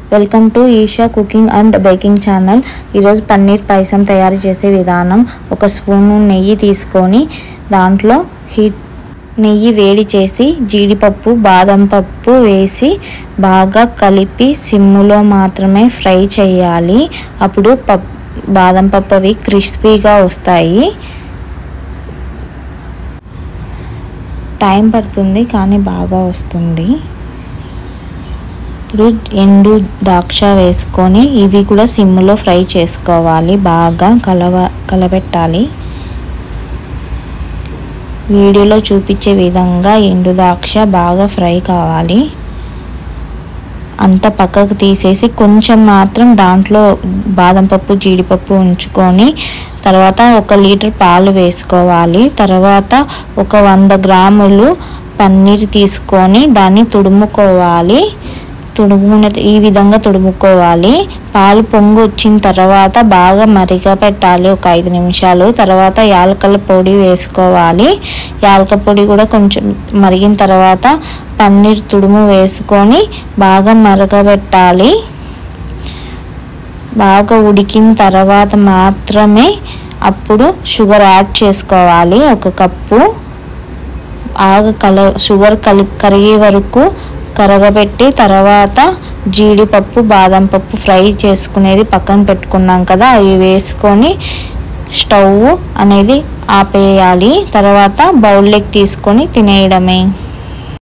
welcome to Esha cooking and baking channel ఈరోజు పన్నీర్ పాయసం తయారు చేసే విధానం ఒక స్పూను నెయ్యి తీసుకొని దాంట్లో హీట్ నెయ్యి వేడి చేసి జీడిపప్పు బాదం పప్పు వేసి బాగా కలిపి సిమ్ములో మాత్రమే ఫ్రై చేయాలి అప్పుడు పప్ బాదం పప్పు అవి క్రిస్పీగా వస్తాయి టైం పడుతుంది కానీ బాగా వస్తుంది ఇప్పుడు ఎండు ద్రాక్ష వేసుకొని ఇవి కూడా సిమ్లో ఫ్రై చేసుకోవాలి బాగా కలవ కలబెట్టాలి వీడియోలో చూపించే విధంగా ఎండు ద్రాక్ష బాగా ఫ్రై కావాలి అంత పక్కకు తీసేసి కొంచెం మాత్రం దాంట్లో బాదం పప్పు జీడిపప్పు ఉంచుకొని తర్వాత ఒక లీటర్ పాలు వేసుకోవాలి తర్వాత ఒక వంద గ్రాములు పన్నీర్ తీసుకొని దాన్ని తుడుముకోవాలి తుడుమున ఈ విధంగా తుడుముకోవాలి పాలు పొంగు వచ్చిన తర్వాత బాగా మరిగ పెట్టాలి ఒక ఐదు నిమిషాలు తర్వాత యాలకల పొడి వేసుకోవాలి యాలక పొడి కూడా కొంచెం మరిగిన తర్వాత పన్నీర్ తుడుము వేసుకొని బాగా మరగబెట్టాలి బాగా ఉడికిన తర్వాత మాత్రమే అప్పుడు షుగర్ యాడ్ చేసుకోవాలి ఒక కప్పు బాగా కల షుగర్ కలి కరిగే వరకు కరగబెట్టి తర్వాత జీడిపప్పు బాదం పప్పు ఫ్రై చేసుకునేది పక్కన పెట్టుకున్నాం కదా అవి వేసుకొని స్టవ్ అనేది ఆపేయాలి తర్వాత బౌల్లోకి తీసుకొని తినేయడమే